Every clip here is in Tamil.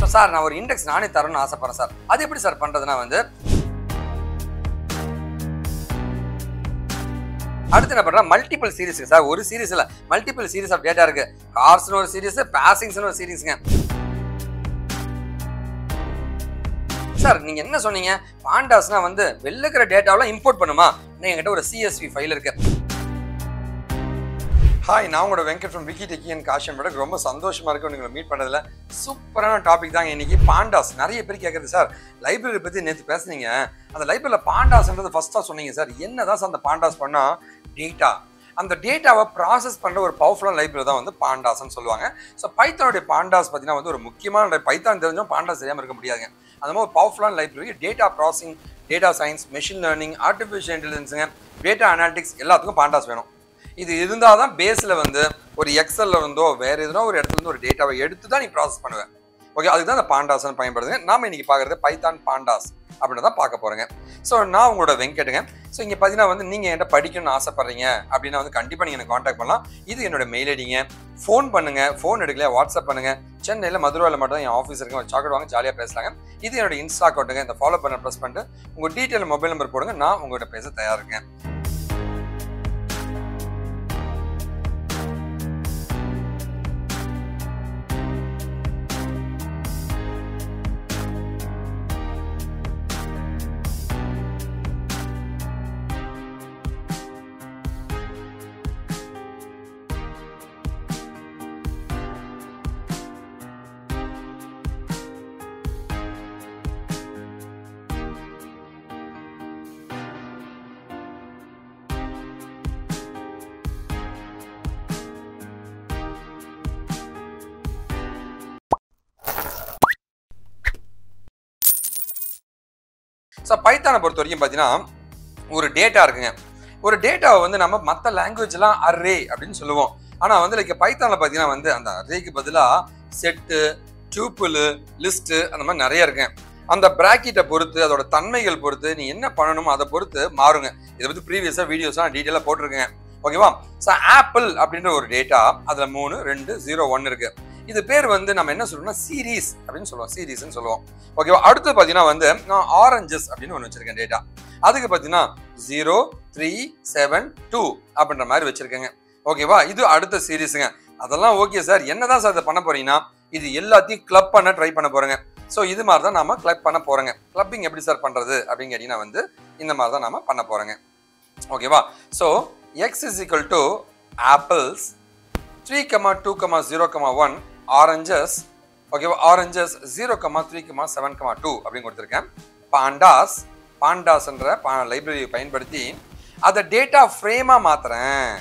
சார் நான் ஒரு இண்டெக்ஸ் நானே தரணும்னு ஆசைப்படுறேன் சார் அது எப்படி சார் பண்றதுன்னா வந்து அடுத்து என்ன பண்றேன் மல்டிபிள் சீரிஸ் சார் ஒரு சீரிஸ் இல்ல மல்டிபிள் சீரிஸ் ஆஃப் டேட்டா இருக்கு கார்ஸ்னு ஒரு சீரிஸ் பாசிங்ஸ்னு ஒரு சீரிஸ்ங்க சார் நீங்க என்ன சொன்னீங்க பாண்டாஸ்னா வந்து வெளில இருக்கிற டேட்டாவெல்லாம் இம்போர்ட் பண்ணுமா இன்னும் என்கிட்ட ஒரு சிஎஸ்வி ஃபைல் இருக்கு ஹாய் நான் உங்களோட Venkat from Vicky techie and காஷன் மேடம் ரொம்ப சந்தோஷமா இருக்கு உங்களை மீட் பண்ணதுல சூப்பரான டாபிக் தாங்க இன்னைக்கு பாண்டாஸ் நிறைய பேர் கேட்குறது சார் லைப்ரரி பத்தி நேற்று பேசுனீங்க அந்த லைப்ரரியில் பாண்டாஸ்ன்றது ஃபர்ஸ்டா சொன்னீங்க சார் என்னதான் சார் அந்த பாண்டாஸ் பண்ணா டேட்டா அந்த டேட்டாவை ப்ராசஸ் பண்ணுற ஒரு பவர்ஃபுல்லான லைப்ரரி தான் வந்து பாண்டாஸ்ன்னு சொல்லுவாங்க ஸோ பைத்தானுடைய பாண்டாஸ் பார்த்தீங்கன்னா வந்து ஒரு முக்கியமான பைத்தான் தெரிஞ்சும் பாண்டாஸ் தெரியாமல் இருக்க முடியாதுங்க அந்த மாதிரி ஒரு பவர்ஃபுல்லான library data processing data science machine learning artificial இன்டெலிஜென்ஸுங்க டேட்டா அனாலிட்டிக்ஸ் எல்லாத்துக்கும் பாண்டாஸ் வேணும் இது இருந்தால் தான் பேஸில் வந்து ஒரு எக்ஸல்ல இருந்தோ வேற எதுனா ஒரு இடத்துல இருந்து ஒரு டேட்டாவை எடுத்து தான் நீ ப்ராசஸ் பண்ணுவேன் ஓகே அதுக்கு தான் அந்த பாண்டாஸ்னு பயன்படுதுங்க நாம இன்னைக்கு பார்க்குறது பைத்தான் பாண்டாஸ் அப்படின்னு தான் பார்க்க போறேங்க ஸோ நான் உங்களோட வெங்கட்டுங்க ஸோ இங்கே பார்த்தீங்கன்னா வந்து நீங்கள் என்கிட்ட படிக்கணும்னு ஆசைப்படுறீங்க அப்படின்னா வந்து கண்டிப்பாக நீங்கள் எனக்கு காண்டாக்ட் பண்ணலாம் இது என்னோட மெயில் ஐடிங்க ஃபோன் பண்ணுங்க ஃபோன் எடுக்கல வாட்ஸ்அப் பண்ணுங்க சென்னையில் மதுரையில் மட்டும் தான் என் ஆஃபீஸ் இருக்கு ஒரு சாக்கெட் வாங்க ஜாலியாக பேசலாங்க இது என்னோட இன்ஸ்டா அக்கௌண்ட்டுங்க இந்த ஃபாலோ பண்ண ப்ரெஸ் பண்ணிட்டு உங்கள் டீட்டெயில் மொபைல் நம்பர் போடுங்க நான் உங்கள்கிட்ட பேச தயாரா இருக்கேன் ஸோ பைத்தானை பொறுத்த வரைக்கும் பார்த்தீங்கன்னா ஒரு டேட்டா இருக்குங்க ஒரு டேட்டாவை வந்து நம்ம மற்ற லாங்குவேஜ்லாம் அரே அப்படின்னு சொல்லுவோம் ஆனால் வந்து லைக் பைத்தானில் பார்த்தீங்கன்னா வந்து அந்த அரேக்கு பதிலாக செட்டு டியூப்புல் லிஸ்ட்டு அந்த மாதிரி நிறைய இருக்குங்க அந்த பிராக்கெட்டை பொறுத்து அதோட தன்மைகள் பொறுத்து நீ என்ன பண்ணணுமோ அதை பொறுத்து மாறுங்க இதை பற்றி ப்ரீவியஸாக வீடியோஸ்லாம் டீட்டெயிலாக போட்டிருக்கேங்க ஓகேவா ஸோ ஆப்பிள் அப்படின்ற ஒரு டேட்டா அதில் மூணு ரெண்டு ஜீரோ ஒன் இருக்கு இது பேர் வந்து நம்ம என்ன சொல்றோம்னா சீரீஸ் அப்படின்னு சொல்லுவோம் சீரீஸ்னு சொல்லுவோம் ஓகேவா அடுத்து பார்த்தீங்கன்னா வந்து நான் ஆரஞ்சஸ் அப்படின்னு ஒன்று வச்சிருக்கேன் டேட்டா அதுக்கு பார்த்தீங்கன்னா ஜீரோ த்ரீ செவன் டூ அப்படின்ற மாதிரி வச்சிருக்கேங்க ஓகேவா இது அடுத்த சீரீஸுங்க அதெல்லாம் ஓகே சார் என்னதான் சார் இதை பண்ண போறீங்கன்னா இது எல்லாத்தையும் கிளப் பண்ண ட்ரை பண்ண போறேங்க ஸோ இது மாதிரி தான் நாம கிளப் பண்ண போறோங்க கிளப்பிங் எப்படி சார் பண்றது அப்படின்னு கேட்டீங்கன்னா வந்து இந்த மாதிரி தான் நாம பண்ண போறோங்க ஓகேவா so X is equal to apples three comma two comma zero comma one oranges ஓகேவா oranges zero comma three comma seven comma two அப்படின்னு கொடுத்துருக்கேன் பாண்டாஸ் பாண்டாஸ்ன்ற பா லைப்ரரியை பயன்படுத்தி அதை டேட்டா ஃப்ரேமாக மாத்துறேன்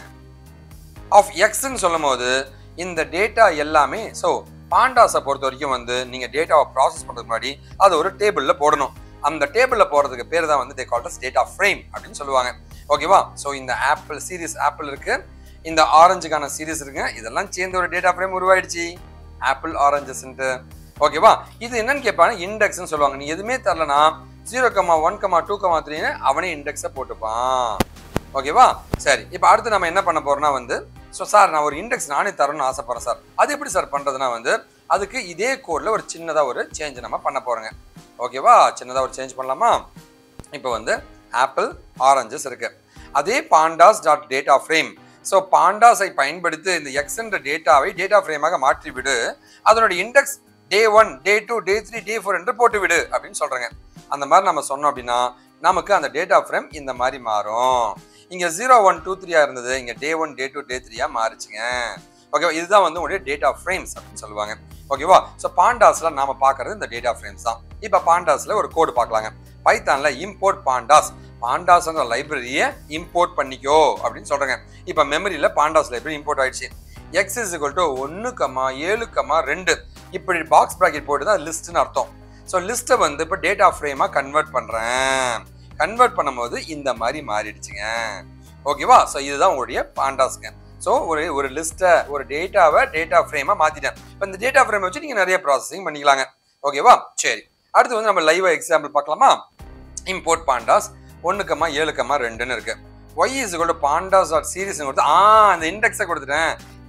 ஆஃப் எக்ஸ்ன்னு சொல்லும் போது இந்த டேட்டா எல்லாமே ஸோ பாண்டாஸை பொறுத்த வரைக்கும் வந்து நீங்கள் டேட்டாவை ப்ராசஸ் பண்ணுறதுக்கு முன்னாடி அது ஒரு டேபிளில் போடணும் அந்த டேபிளில் போடுறதுக்கு பேர் தான் வந்து தே கால்டஸ் டேட்டா ஃப்ரேம் அப்படின்னு சொல்லுவாங்க ஓகேவா ஸோ இந்த ஆப்பிள் சீரிஸ் ஆப்பிள் இருக்கு இந்த ஆரஞ்சுக்கான சீரிஸ் இருக்குங்க இதெல்லாம் சேர்ந்து ஒரு டேட்டா ஃப்ரேம் உருவாயிடுச்சு ஆப்பிள் ஆரஞ்சஸ்ன்ட்டு ஓகேவா இது என்னன்னு கேட்பாங்க இண்டெக்ஸ்னு சொல்லுவாங்க நீ எதுவுமே தரலனா zero comma one comma two comma த்ரீன்னு அவனே இண்டெக்ஸை போட்டுப்பான் ஓகேவா சரி இப்போ அடுத்து நம்ம என்ன பண்ண போறோம்னா வந்து ஸோ சார் நான் ஒரு இண்டெக்ஸ் நானே தரணும்னு ஆசைப்படுறேன் சார் அது எப்படி சார் பண்ணுறதுனா வந்து அதுக்கு இதே கோடில் ஒரு சின்னதாக ஒரு சேஞ்ச் நம்ம பண்ண போகிறோங்க ஓகேவா சின்னதாக ஒரு சேஞ்ச் பண்ணலாமா இப்போ வந்து ஆப்பிள் ஆரஞ்சஸ் இருக்கு அதே Pandas dot data frame so பாண்டாஸை பயன்படுத்தி இந்த எக்ஸ்ன்ற டேட்டாவை டேட்டா ஃப்ரேமாக மாற்றி விடு அதனுடைய index day one day two day three day four என்று போட்டு விடு அப்படின்னு சொல்கிறேங்க அந்த மாதிரி நம்ம சொன்னோம் அப்படின்னா நமக்கு அந்த டேட்டா ஃப்ரேம் இந்த மாதிரி மாறும் இங்கே ஜீரோ ஒன் டூ த்ரீயாக இருந்தது இங்கே டே ஒன் டே டூ டே த்ரீயாக மாறிச்சுங்க ஓகேவா இதுதான் வந்து உங்களுடைய டேட்டா ஃப்ரேம்ஸ் அப்படின்னு சொல்லுவாங்க ஓகேவா ஸோ பாண்டாஸில் நாம பார்க்கறது இந்த டேட்டா ஃப்ரேம்ஸ் தான் இப்போ பாண்டாஸில் ஒரு கோடு பார்க்கலாங்க பைத்தானில் இம்போர்ட் பாண்டாஸ் பாண்டாஸ்ன்ற லைப்ரரியை இம்போர்ட் பண்ணிக்கோ அப்படின்னு சொல்கிறேங்க இப்போ மெமரியில் பாண்டாஸ் லைப்ரரி இம்போர்ட் ஆயிடுச்சு எக்ஸ் இஸ் இக்குவல் டு ஒன்று கமா ஏழு கமா ரெண்டு இப்படி பாக்ஸ் ப்ராக்கெட் போட்டு தான் லிஸ்ட்னு அர்த்தம் ஸோ லிஸ்ட்டை வந்து இப்போ டேட்டா ஃப்ரேமாக கன்வெர்ட் பண்ணுறேன் கன்வெர்ட் பண்ணும்போது இந்த மாதிரி மாறிடுச்சுங்க ஓகேவா ஸோ இதுதான் உங்களுடைய பாண்டாஸ்ங்க ஸோ ஒரு ஒரு லிஸ்ட்டை ஒரு டேட்டாவை டேட்டா ஃப்ரேமாக மாற்றிட்டேன் இப்போ இந்த டேட்டா ஃப்ரேம் வச்சு நீங்கள் நிறைய ப்ராசஸிங் பண்ணிக்கலாங்க ஓகேவா சரி அடுத்து வந்து நம்ம லைவ் எக்ஸாம்பிள் பார்க்கலாமா இம்போர்ட் பாண்டாஸ் ஒன்றுக்கம்மா ஏழுக்கம்மா ரெண்டுன்னு இருக்கு ஒய் இஸ் கூட பாண்டாஸ் டாட் சீரிஸ் கொடுத்து ஆ அந்த இண்டெக்ஸை கொடுத்துட்டேன்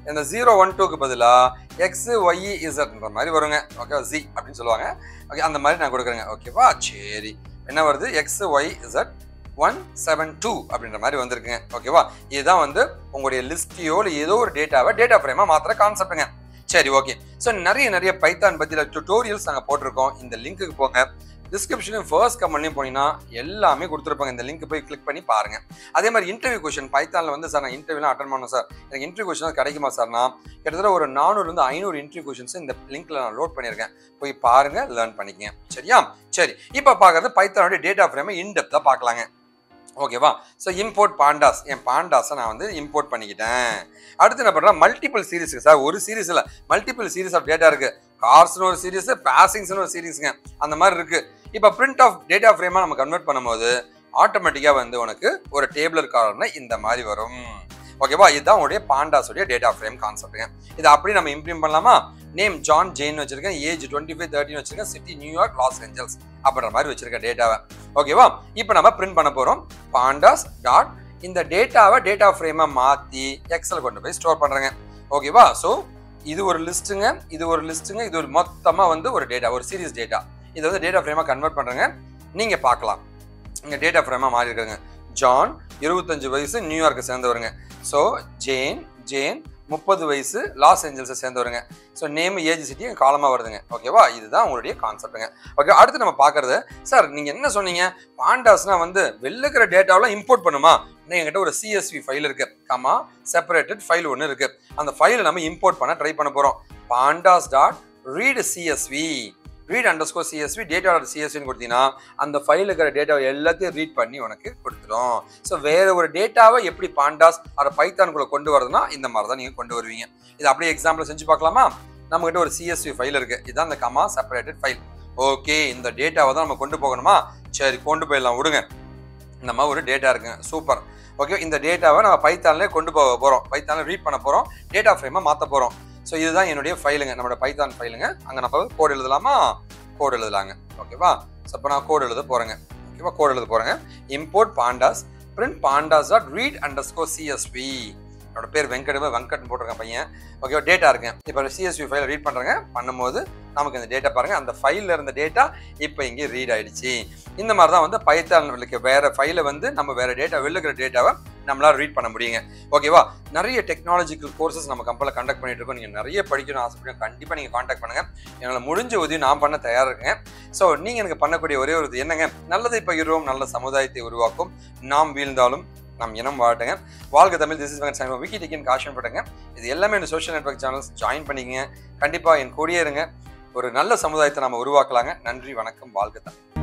இந்த ஜீரோ ஒன் டூக்கு பதிலாக எக்ஸ் ஒய் இசட்ன்ற மாதிரி வருங்க ஓகே ஜி அப்படின்னு சொல்லுவாங்க ஓகே அந்த மாதிரி நான் கொடுக்குறேங்க ஓகேவா சரி என்ன வருது X Y Z one seven two அப்படின்ற மாதிரி வந்திருக்குங்க ஓகேவா இதுதான் வந்து உங்களுடைய லிஸ்டையோ இல்லை ஏதோ ஒரு டேட்டாவை டேட்டா ஃப்ரேமாக மாத்திர கான்செப்ட்டுங்க சரி ஓகே ஸோ நிறைய நிறைய பைத்தான் பற்றியில் டுட்டோரியல்ஸ் நாங்கள் போட்டிருக்கோம் இந்த லிங்க்குக்கு போங்க டிஸ்கிரிப்ஷனும் ஃபர்ஸ்ட் கமெண்ட்லையும் போனீங்கன்னா எல்லாமே கொடுத்துருப்பாங்க இந்த லிங்க் போய் கிளிக் பண்ணி பாருங்க அதே மாதிரி இன்டர்வியூ கொஷின் பைத்தானில் வந்து சார் நான் இன்டர்வியூலாம் அட்டன் பண்ணணும் சார் எனக்கு இன்டர்வியூ கொஷின் கிடைக்குமா சார்னா கிட்டத்தட்ட ஒரு நானூறுலேருந்து ஐநூறு இன்டர்வியூ கொஷின்ஸ் இந்த லிங்க்ல நான் லோட் பண்ணியிருக்கேன் போய் பாருங்க லேர்ன் பண்ணிக்கங்க சரியா சரி இப்போ பார்க்கறது பைத்தானுடைய டேட்டா ஃப்ரேமை இன்டெப்த்தாக பார்க்கலாங்க ஓகேவா ஸோ இம்போர்ட் பாண்டாஸ் என் பாண்டாஸை நான் வந்து இம்போர்ட் பண்ணிக்கிட்டேன் அடுத்து என்ன பண்ணுறேன் மல்டிபிள் சீரிஸ் சார் ஒரு சீரிஸ் இல்லை மல்டிபிள் சீரிஸ் ஆஃப் டேட்டா இருக்கு கார்ஸ்னு ஒரு சீரிஸ் பேசிங்ஸ்னு ஒரு சீரிஸுங்க அந்த மாதிரி இருக்கு இப்போ பிரிண்ட் ஆஃப் டேட்டா ஃப்ரேமாக நம்ம கன்வெர்ட் பண்ணும்போது ஆட்டோமேட்டிக்காக வந்து உனக்கு ஒரு டேபிளர் கார்டுனா இந்த மாதிரி வரும் ஓகேவா இதுதான் உங்களுடைய பாண்டாஸுடைய டேட்டா ஃப்ரேம் கான்செப்ட்டுங்க இதை அப்படி நம்ம இம்ப்ளிமெண்ட் பண்ணலாமா நேம் ஜான் ஜெயின் வச்சிருக்கேன் ஏஜ் டுவெண்ட்டி ஃபைவ் தேர்ட்டின் வச்சிருக்கேன் சிட்டி நியூயார்க் லாஸ் ஏஞ்சல்ஸ் அப்படின்ற மாதிரி வச்சிருக்கேன் டேட்டாவை ஓகேவா இப்போ நம்ம பிரிண்ட் பண்ண போகிறோம் பாண்டாஸ் டாட் இந்த டேட்டாவை டேட்டா ஃப்ரேமை மாற்றி எக்ஸல் கொண்டு போய் ஸ்டோர் பண்ணுறேங்க ஓகேவா ஸோ இது ஒரு லிஸ்ட்டுங்க இது ஒரு லிஸ்ட்டுங்க இது ஒரு மொத்தமாக வந்து ஒரு டேட்டா ஒரு சீரியஸ் டேட்டா இதை வந்து டேட்டா ஃப்ரேமாக கன்வெர்ட் பண்ணுறேங்க நீங்கள் பார்க்கலாம் இங்கே டேட்டா ஃப்ரேமாக மாறி இருக்குங்க ஜான் இருபத்தஞ்சு வயசு நியூயார்க்கை சேர்ந்தவருங்க ஸோ ஜேன் ஜேன் முப்பது வயசு லாஸ் ஏஞ்சல்ஸை சேர்ந்தவருங்க ஸோ நேம் ஏஜ் சிட்டி காலமாக வருதுங்க ஓகேவா இதுதான் உங்களுடைய கான்செப்ட்டுங்க ஓகே அடுத்து நம்ம பார்க்கறது சார் நீங்கள் என்ன சொன்னீங்க பாண்டாஸ்னா வந்து வெளிலுக்கிற டேட்டாவெலாம் இம்போர்ட் பண்ணுமா இன்னும் என்கிட்ட ஒரு சிஎஸ்வி ஃபைல் இருக்கு கமா செப்பரேட்டட் ஃபைல் ஒன்று இருக்கு அந்த ஃபைலை நம்ம இம்போர்ட் பண்ண ட்ரை பண்ண போகிறோம் pandas dot read CSV read underscore CSV data dot சிஎஸ்வின்னு கொடுத்தீங்கன்னா அந்த ஃபைல் இருக்கிற டேட்டாவை எல்லாத்தையும் ரீட் பண்ணி உனக்கு கொடுத்துரும் ஸோ வேற ஒரு டேட்டாவை எப்படி பாண்டாஸ் அதை பைத்தானுக்குள்ள கொண்டு வரதுன்னா இந்த மாதிரி தான் நீங்கள் கொண்டு வருவீங்க இது அப்படியே எக்ஸாம்பிள் செஞ்சு பார்க்கலாமா நம்மகிட்ட ஒரு சிஎஸ்வி ஃபைல் இருக்கு இதுதான் அந்த கமா செப்பரேட்டட் ஃபைல் ஓகே இந்த டேட்டாவை தான் நம்ம கொண்டு போகணுமா சரி கொண்டு போயிடலாம் விடுங்க இந்த மாதிரி ஒரு டேட்டா இருக்குங்க சூப்பர் ஓகே இந்த டேட்டாவை நம்ம பைத்தான்லேயே கொண்டு போக போகிறோம் பைத்தானில் ரீட் பண்ண போகிறோம் டேட்டா ஃப்ரேமை மாற்ற போகிறோம் ஸோ இதுதான் என்னுடைய ஃபைலுங்க நம்மளோட பைத்தான் ஃபைலுங்க அங்கே நம்ம கோட் எழுதலாமா கோட் எழுதலாங்க ஓகேவா ஸோ இப்போ நான் கோட் எழுத போகிறேங்க ஓகேவா கோட் எழுத போகிறேங்க import pandas print pandas dot read underscore CSV என்னோட பேர் வெங்கடமே வெங்கட்னு போட்டிருக்கேன் பையன் ஓகே டேட்டா இருக்குங்க இப்போ சிஎஸ்வி ஃபைலை ரீட் பண்ணுறேங்க பண்ணும்போது நமக்கு இந்த டேட்டா பாருங்க அந்த ஃபைலில் இருந்த டேட்டா இப்போ இங்கே ரீட் ஆயிடுச்சு இந்த மாதிரி தான் வந்து பைத்தானுக்கு வேற ஃபைலை வந்து நம்ம வேற டேட்டா வெளிலுக்கிற டேட்டாவை நம்மளால ரீட் பண்ண முடியுங்க ஓகேவா நிறைய டெக்னாலஜிக்கல் கோர்சஸ் நம்ம கம்பெனியில் கண்டக்ட் பண்ணிட்டு இருக்கோம் நீங்கள் நிறைய படிக்கணும் ஆசைப்படுங்க கண்டிப்பாக நீங்கள் காண்டாக்ட் பண்ணுங்க எங்களை முடிஞ்ச உதவி நான் பண்ண தயாராக இருக்கேன் ஸோ நீங்கள் எனக்கு பண்ணக்கூடிய ஒரே ஒரு இது என்னங்க நல்லதை பகிர்வோம் நல்ல சமுதாயத்தை உருவாக்கும் நாம் வீழ்ந்தாலும் நம் இனம் வாட்டுங்க வாழ்க தமிழ் திஸ் இஸ் வெங்கட் விக்கி டிக்கின் காஷன் பட்டுங்க இது எல்லாமே இந்த சோஷியல் நெட்ஒர்க் சேனல்ஸ் ஜாயின் பண்ணிக்கங்க கண்டிப்பாக என் கூடியே இருங்க ஒரு நல்ல சமுதாயத்தை நம்ம உருவாக்கலாங்க நன்றி வணக்கம் வாழ்க தமிழ்